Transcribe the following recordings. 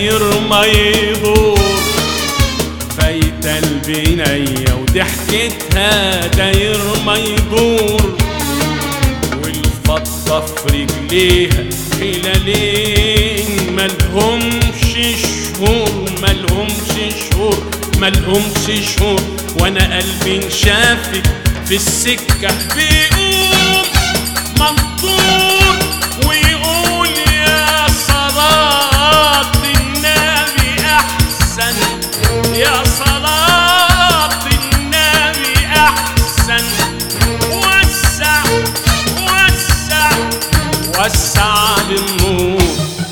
داير ما يدور فايتة البنية وضحكتها داير ما يدور والفضة في رجليها هلالين ملهمش شهور ملهمش شهور ملهمش شهور وانا قلبي انشافت في السكة بيقوم منطور ويقول يا صلاة النبي أحسن يا صلاة النبي أحسن وسع وسع وسع للنور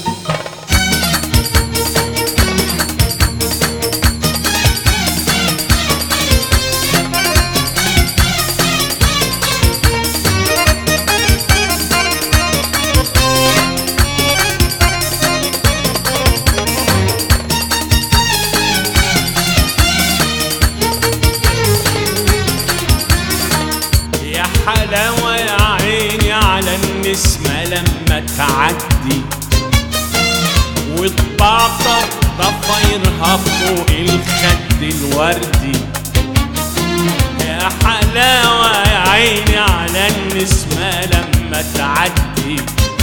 يا حلاوة يا عيني على النسمة لما تعدي وتبعطر ضفايرها فوق الخد الوردي يا حلاوة يا عيني على النسمة لما تعدي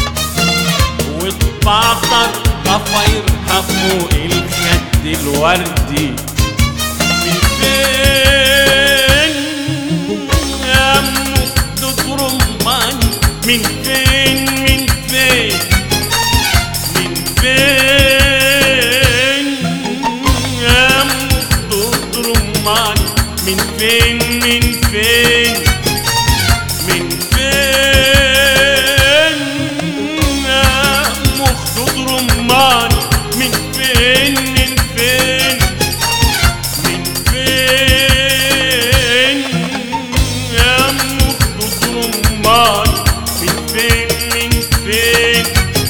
وتبعطر ضفايرها فوق الخد الوردي من فين يا مخدود رمان من فين من فين من فين يا مخدود رمان من فين من فين من فين يا مخدود رمان من فين من فين من فين يا مخدود رمان من فين من فين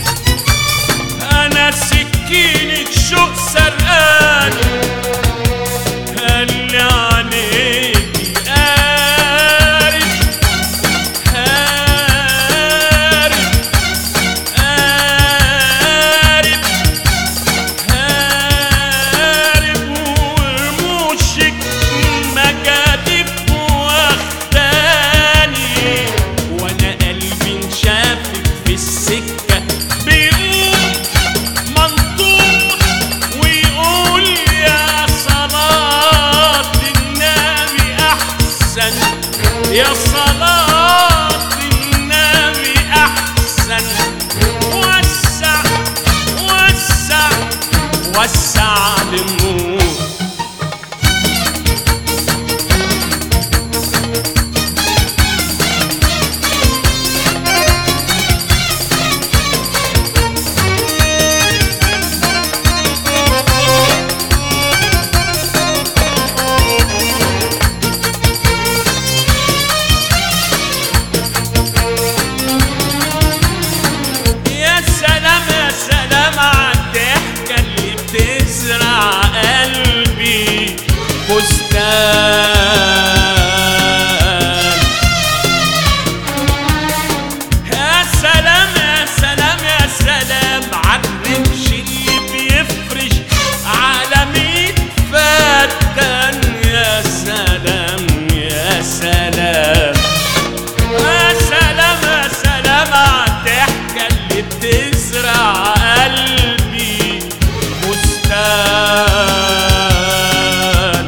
انا سكينة شوق سرقان قال لي عليكي قارب قارب قارب هارب ورموشك مجادب واخداني وانا قلبي انشافك في السكة بيقول منطور ويقول يا صلاة النبي أحسن يا صلاة النبي أحسن وسع وسع وسع للنور يا سلام يا سلام عالضحكة اللي بتزرع قلبي بستان يا سلام يا سلام يا سلام عالرمش اللي بيفرش على ميت فتان يا سلام يا سلام يا سلام يا سلام عالضحكة اللي بتزرع قلبي بستان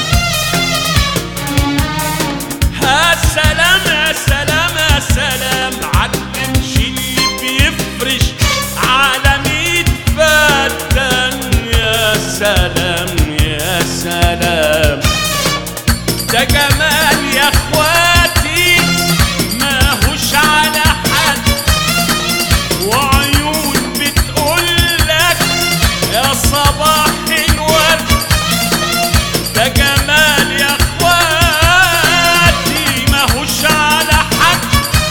يا سلام يا سلام يا سلام عالرمش اللي بيفرش على ميت فتان يا سلام يا سلام ده جمال يا اخواتي ماهوش على حد وعيون بتقولك يا صباح الورد ده جمال يا اخواتي ماهوش على حد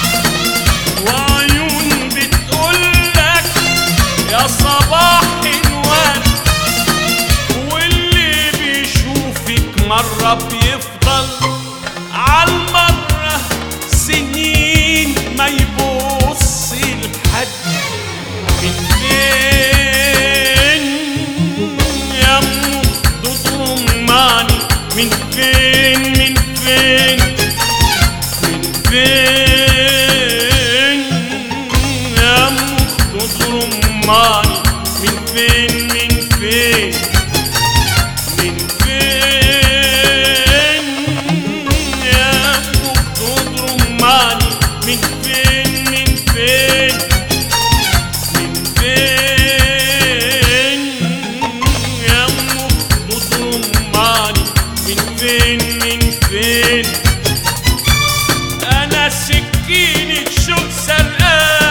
وعيون بتقولك يا صباح الورد واللي بيشوفك مرة بيفضل عالمرة سنين ما يبص لحد من فين فين من فين من فين يا مخطوط رماني من فين من فين من فين يا مخطوط رماني من فين من فين من فين يا مخطوط رماني من فين من فين انا سكينة شوك سرقان